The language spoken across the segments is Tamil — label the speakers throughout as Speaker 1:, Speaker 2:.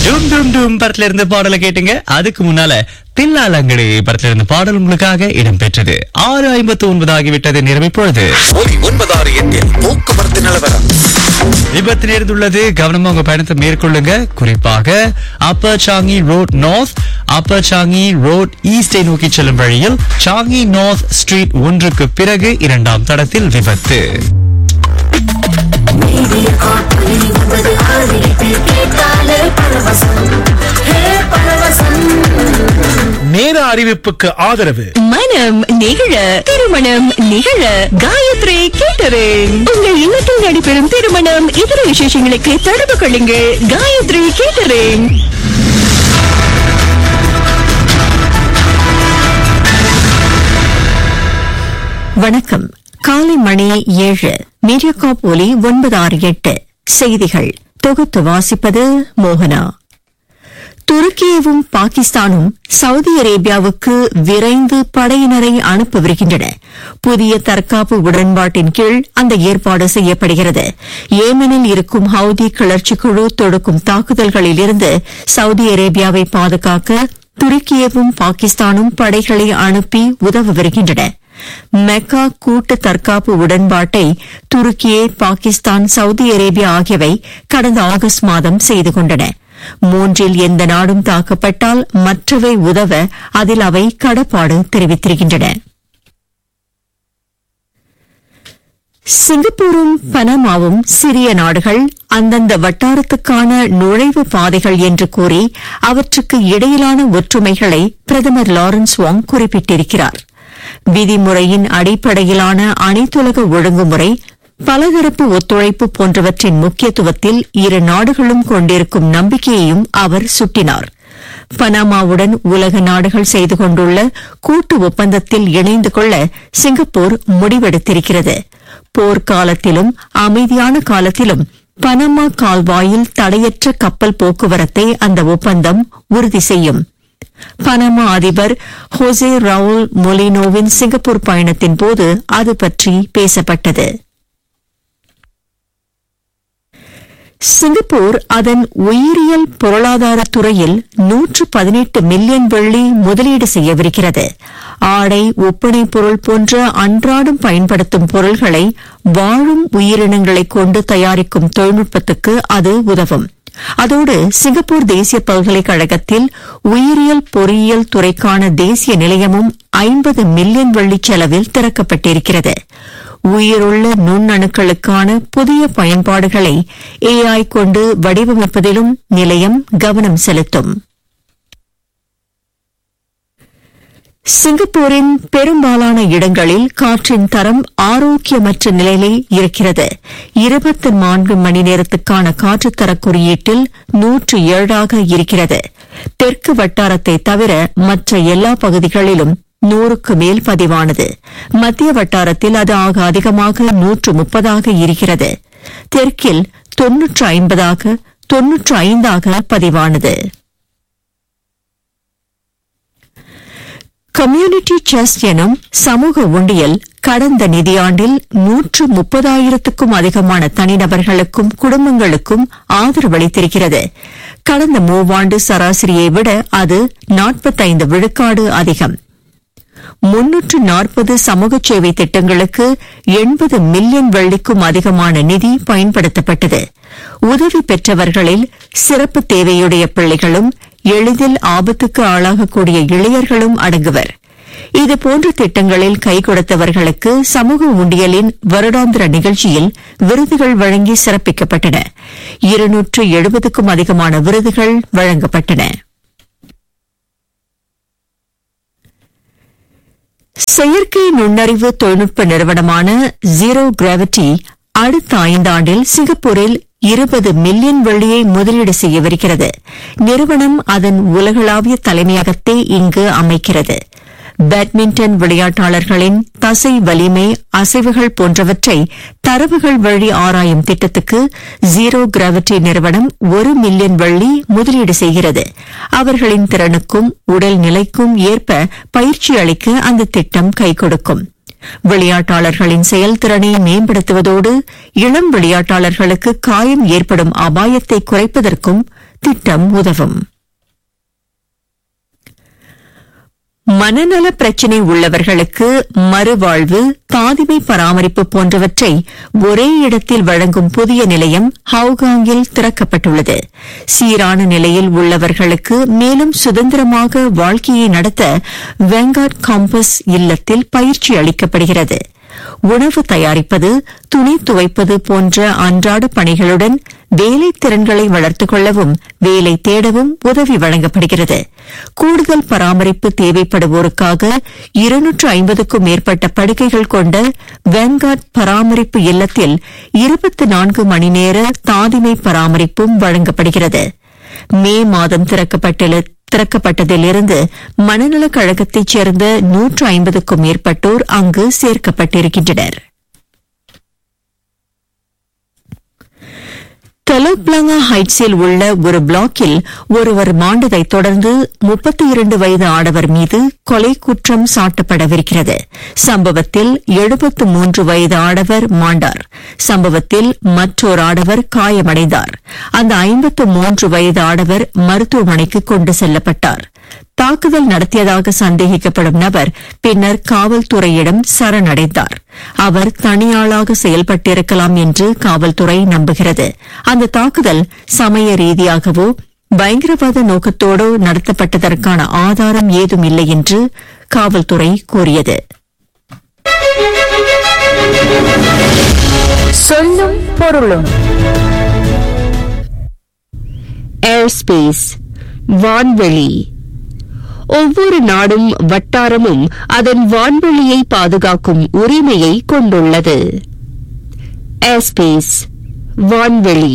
Speaker 1: டும் டும் டும் படத்துல இருந்து பாடலை கேட்டுங்க அதுக்கு முன்னால தில்லாலங்கடி படத்துல இருந்து பாடல் உங்களுக்காக இடம்பெற்றது ஆறு ஐம்பத்தி ஒன்பது ஆகிவிட்டது நிறம் இப்பொழுது
Speaker 2: ஒலி ஒன்பதாறு எட்டில் போக்குவரத்து நிலவரம்
Speaker 1: விபத்து நேர்ந்துள்ளது கவனமா உங்க பயணத்தை மேற்கொள்ளுங்க குறிப்பாக Upper Changi Road North Upper Changi Road ஈஸ்டை நோக்கி செல்லும் வழியில் சாங்கி நார்த் ஸ்ட்ரீட் ஒன்றுக்கு பிறகு இரண்டாம் தடத்தில் விபத்து
Speaker 3: மீடிய காப்பி ஒன்பது ஆறு எட்டு கேட்டாலே பரவசம் ஹே பரவசம்
Speaker 4: நேர அறிவிப்புக்கு ஆதரவு
Speaker 5: மனம் நிகழ திருமணம் நிகழ காயத்ரி கேட்டரிங் உங்கள் இல்லத்தில் நடைபெறும் திருமணம் இதர விசேஷங்களுக்கு தொடர்பு கொள்ளுங்கள் காயத்ரி கேட்டரிங் வணக்கம் காலை மணி ஏழு மீடியாகாப் ஒலி ஒன்பது ஆறு எட்டு செய்திகள் தொகுத்து வாசிப்பது மோகனா துருக்கியவும் பாகிஸ்தானும் சவுதி அரேபியாவுக்கு விரைந்து படையினரை அனுப்பவிருக்கின்றன புதிய தற்காப்பு உடன்பாட்டின் கீழ் அந்த ஏற்பாடு செய்யப்படுகிறது ஏமனில் இருக்கும் ஹவுதி கிளர்ச்சி குழு தொடுக்கும் தாக்குதல்களில் இருந்து சவுதி அரேபியாவை பாதுகாக்க துருக்கியவும் பாகிஸ்தானும் படைகளை அனுப்பி உதவவிருக்கின்றன மெக்கா கூட்டு தற்காப்பு உடன்பாட்டை துருக்கியே பாகிஸ்தான் சவுதி அரேபியா ஆகியவை கடந்த ஆகஸ்ட் மாதம் செய்து கொண்டன மூன்றில் எந்த நாடும் தாக்கப்பட்டால் மற்றவை உதவ அதில் அவை கடப்பாடு தெரிவித்திருக்கின்றன சிங்கப்பூரும் பனமாவும் சிறிய நாடுகள் அந்தந்த வட்டாரத்துக்கான நுழைவு பாதைகள் என்று கூறி அவற்றுக்கு இடையிலான ஒற்றுமைகளை பிரதமர் லாரன்ஸ் வாங் குறிப்பிட்டிருக்கிறார் விதிமுறையின் அடிப்படையிலான அனைத்துலக ஒழுங்குமுறை பலதரப்பு ஒத்துழைப்பு போன்றவற்றின் முக்கியத்துவத்தில் இரு நாடுகளும் கொண்டிருக்கும் நம்பிக்கையையும் அவர் சுட்டினார் பனாமாவுடன் உலக நாடுகள் செய்து கொண்டுள்ள கூட்டு ஒப்பந்தத்தில் இணைந்து கொள்ள சிங்கப்பூர் முடிவெடுத்திருக்கிறது போர்க்காலத்திலும் அமைதியான காலத்திலும் பனமா கால்வாயில் தடையற்ற கப்பல் போக்குவரத்தை அந்த ஒப்பந்தம் உறுதி செய்யும் பனமா அதிபர் ஹோசே ரவுல் மொலினோவின் சிங்கப்பூர் பயணத்தின் போது அது பற்றி பேசப்பட்டது சிங்கப்பூர் அதன் உயிரியல் பொருளாதார துறையில் நூற்று பதினெட்டு மில்லியன் வெள்ளி முதலீடு செய்யவிருக்கிறது ஆடை ஒப்பனை பொருள் போன்ற அன்றாடம் பயன்படுத்தும் பொருள்களை வாழும் உயிரினங்களைக் கொண்டு தயாரிக்கும் தொழில்நுட்பத்துக்கு அது உதவும் அதோடு சிங்கப்பூர் தேசிய பல்கலைக்கழகத்தில் உயிரியல் பொறியியல் துறைக்கான தேசிய நிலையமும் ஐம்பது மில்லியன் வெள்ளி செலவில் திறக்கப்பட்டிருக்கிறது உயிருள்ள நுண்ணணுக்களுக்கான புதிய பயன்பாடுகளை ஏஐ கொண்டு வடிவமைப்பதிலும் நிலையம் கவனம் செலுத்தும் சிங்கப்பூரின் பெரும்பாலான இடங்களில் காற்றின் தரம் ஆரோக்கியமற்ற நிலையில் இருக்கிறது இருபத்தி நான்கு மணி நேரத்துக்கான காற்றுத்தர குறியீட்டில் நூற்று ஏழாக இருக்கிறது தெற்கு வட்டாரத்தை தவிர மற்ற எல்லா பகுதிகளிலும் நூறுக்கு மேல் பதிவானது மத்திய வட்டாரத்தில் அது ஆக அதிகமாக நூற்று முப்பதாக இருக்கிறது தெற்கில் தொன்னூற்று ஐம்பதாக தொன்னூற்று ஐந்தாக பதிவானது கம்யூனிட்டி செஸ் எனும் சமூக உண்டியல் கடந்த நிதியாண்டில் நூற்று முப்பதாயிரத்துக்கும் அதிகமான தனிநபர்களுக்கும் குடும்பங்களுக்கும் ஆதரவளித்திருக்கிறது கடந்த மூவாண்டு சராசரியை விட அது நாற்பத்தைந்து விழுக்காடு அதிகம் முன்னூற்று நாற்பது சமூக சேவை திட்டங்களுக்கு எண்பது மில்லியன் வெள்ளிக்கும் அதிகமான நிதி பயன்படுத்தப்பட்டது உதவி பெற்றவர்களில் சிறப்பு தேவையுடைய பிள்ளைகளும் எளிதில் ஆபத்துக்கு ஆளாகக்கூடிய இளையர்களும் அடங்குவர் இதுபோன்ற திட்டங்களில் கை கொடுத்தவர்களுக்கு சமூக உண்டியலின் வருடாந்திர நிகழ்ச்சியில் விருதுகள் வழங்கி சிறப்பிக்கப்பட்டன இருநூற்று எழுபதுக்கும் அதிகமான விருதுகள் வழங்கப்பட்டன செயற்கை நுண்ணறிவு தொழில்நுட்ப நிறுவனமான ஜீரோ கிராவிட்டி அடுத்த ஐந்தாண்டில் சிங்கப்பூரில் இருபது மில்லியன் வெள்ளியை முதலீடு செய்யவிருக்கிறது நிறுவனம் அதன் உலகளாவிய தலைமையகத்தை இங்கு அமைக்கிறது பேட்மிண்டன் விளையாட்டாளர்களின் தசை வலிமை அசைவுகள் போன்றவற்றை தரவுகள் வழி ஆராயும் திட்டத்துக்கு ஜீரோ கிராவிட்டி நிறுவனம் ஒரு மில்லியன் வெள்ளி முதலீடு செய்கிறது அவர்களின் திறனுக்கும் உடல் நிலைக்கும் ஏற்ப பயிற்சி அளிக்க அந்த திட்டம் கை கொடுக்கும் விளையாட்டாளர்களின் செயல்திறனை மேம்படுத்துவதோடு இளம் விளையாட்டாளர்களுக்கு காயம் ஏற்படும் அபாயத்தை குறைப்பதற்கும் திட்டம் உதவும் மனநல பிரச்சினை உள்ளவர்களுக்கு மறுவாழ்வு தாதிமை பராமரிப்பு போன்றவற்றை ஒரே இடத்தில் வழங்கும் புதிய நிலையம் ஹவுகாங்கில் திறக்கப்பட்டுள்ளது சீரான நிலையில் உள்ளவர்களுக்கு மேலும் சுதந்திரமாக வாழ்க்கையை நடத்த வெங்காட் காம்பஸ் இல்லத்தில் பயிற்சி அளிக்கப்படுகிறது உணவு தயாரிப்பது துணி துவைப்பது போன்ற அன்றாட பணிகளுடன் வேலை திறன்களை வளர்த்துக் கொள்ளவும் வேலை தேடவும் உதவி வழங்கப்படுகிறது கூடுதல் பராமரிப்பு தேவைப்படுவோருக்காக இருநூற்று ஐம்பதுக்கும் மேற்பட்ட படுக்கைகள் கொண்ட வெங்காட் பராமரிப்பு இல்லத்தில் இருபத்தி நான்கு மணி நேர தாதிமை பராமரிப்பும் வழங்கப்படுகிறது மே மாதம் திறக்கப்பட்டுள்ள திறக்கப்பட்டதிலிருந்து மனநலக் கழகத்தைச் சேர்ந்த நூற்று ஐம்பதுக்கும் மேற்பட்டோர் அங்கு சேர்க்கப்பட்டிருக்கின்றனர் தெலோப்லாங்கா ஹைட்ஸில் உள்ள ஒரு பிளாக்கில் ஒருவர் மாண்டதைத் தொடர்ந்து முப்பத்தி இரண்டு வயது ஆடவர் மீது கொலை குற்றம் சாட்டப்படவிருக்கிறது சம்பவத்தில் எழுபத்து மூன்று வயது ஆடவர் மாண்டார் சம்பவத்தில் மற்றொரு ஆடவர் காயமடைந்தார் அந்த ஐம்பத்து மூன்று வயது ஆடவர் மருத்துவமனைக்கு கொண்டு செல்லப்பட்டார் தாக்குதல் நடத்தியதாக சந்தேகிக்கப்படும் நபர் பின்னர் காவல்துறையிடம் சரணடைந்தார் அவர் தனியாளாக செயல்பட்டிருக்கலாம் என்று காவல்துறை நம்புகிறது அந்த தாக்குதல் சமய ரீதியாகவோ பயங்கரவாத நோக்கத்தோடோ நடத்தப்பட்டதற்கான ஆதாரம் ஏதும் இல்லை என்று காவல்துறை கூறியது
Speaker 6: சொல்லும் பொருளும் ஏர்ஸ்பேஸ் வான்வெளி ஒவ்வொரு நாடும் வட்டாரமும் அதன் வான்வெளியை பாதுகாக்கும் உரிமையை கொண்டுள்ளது ஏர்ஸ்பேஸ் வான்வெளி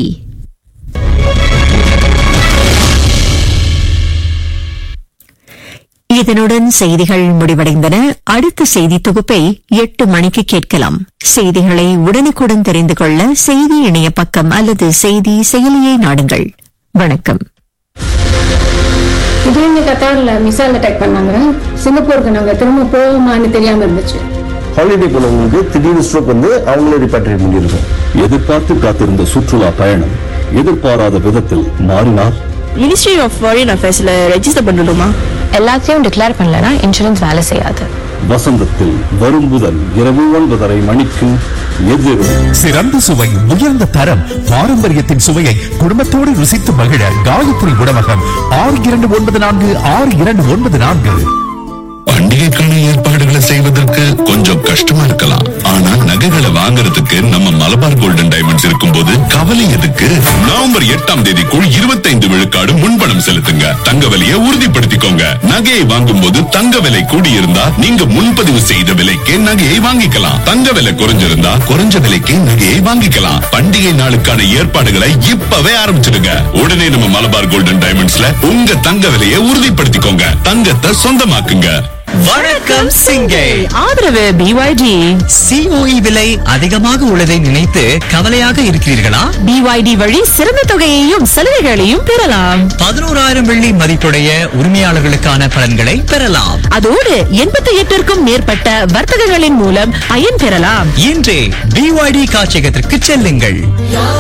Speaker 5: இதனுடன் செய்திகள் முடிவடைந்தன அடுத்த செய்தி தொகுப்பை எட்டு மணிக்கு கேட்கலாம் செய்திகளை உடனுக்குடன் தெரிந்து கொள்ள செய்தி இணைய பக்கம் அல்லது செய்தி செயலியை நாடுங்கள் வணக்கம்
Speaker 7: திடீர்னு கத்தாரில் மிசைல் அட்டாக் பண்ணாங்க சிங்கப்பூருக்கு நாங்கள் திரும்ப போவோமான்னு தெரியாம இருந்துச்சு
Speaker 8: ஹாலிடே போனவங்களுக்கு திடீர்னு ஸ்ட்ரோக் வந்து அவங்களே ரிப்பாட்ரியேட் பண்ணியிருக்கோம்
Speaker 9: எதிர்பார்த்து காத்திருந்த சுற்றுலா பயணம் எதிர்பாராத விதத்தில் மாறினால்
Speaker 10: மினிஸ்ட்ரி ஆஃப் ஃபாரின் அஃபேர்ஸ்ல ரெஜிஸ்டர் பண்ணணுமா
Speaker 11: எல்லாத்தையும் டிக்ளேர் பண்ணலனா இன்சூரன்ஸ் வேலை செய்யாது
Speaker 9: வசந்தத்தில் வரும் முதல் இரவு ஒன்பதரை மணிக்கு எதிரும்
Speaker 4: சிறந்த சுவை உயர்ந்த தரம் பாரம்பரியத்தின் சுவையை குடும்பத்தோடு ருசித்து மகிழ காயத்ரி உணவகம் ஆறு இரண்டு ஒன்பது நான்கு ஆறு இரண்டு ஒன்பது நான்கு
Speaker 12: பண்டிகைக்கான ஏற்பாடுகளை செய்வதற்கு கொஞ்சம் கஷ்டமா இருக்கலாம் ஆனா நகைகளை வாங்குறதுக்கு நம்ம மலபார் கோல்டன் டைமண்ட்ஸ் இருக்கும்போது கவலை எதுக்கு நவம்பர் எட்டாம் தேதிக்குள் இருபத்தைந்து விழுக்காடு முன்பணம் செலுத்துங்க தங்க விலையை உறுதிப்படுத்திக்கோங்க நகையை வாங்கும் போது தங்க விலை கூடியிருந்தா நீங்க முன்பதிவு செய்த விலைக்கே நகையை வாங்கிக்கலாம் தங்க விலை குறைஞ்சிருந்தா குறைஞ்ச விலைக்கே நகையை வாங்கிக்கலாம் பண்டிகை நாளுக்கான ஏற்பாடுகளை இப்பவே ஆரம்பிச்சிடுங்க உடனே நம்ம மலபார் கோல்டன் டைமண்ட்ஸ்ல உங்க தங்க விலையை உறுதிப்படுத்திக்கோங்க தங்கத்தை சொந்தமாக்குங்க
Speaker 1: வணக்கம் சிங்கை
Speaker 10: ஆதரவு பிஒய்டி
Speaker 1: சிஓஇ விலை அதிகமாக உள்ளதை நினைத்து கவலையாக இருக்கிறீர்களா
Speaker 10: பிஒய்டி வழி சிறந்த தொகையையும் சலுகைகளையும் பெறலாம்
Speaker 1: பதினோராயிரம் வெள்ளி மதிப்புடைய உரிமையாளர்களுக்கான பலன்களை பெறலாம்
Speaker 10: அதோடு எண்பத்தி எட்டிற்கும் மேற்பட்ட வர்த்தகங்களின் மூலம் பயன் பெறலாம்
Speaker 1: இன்றே பிஒய்டி காட்சியகத்திற்கு செல்லுங்கள்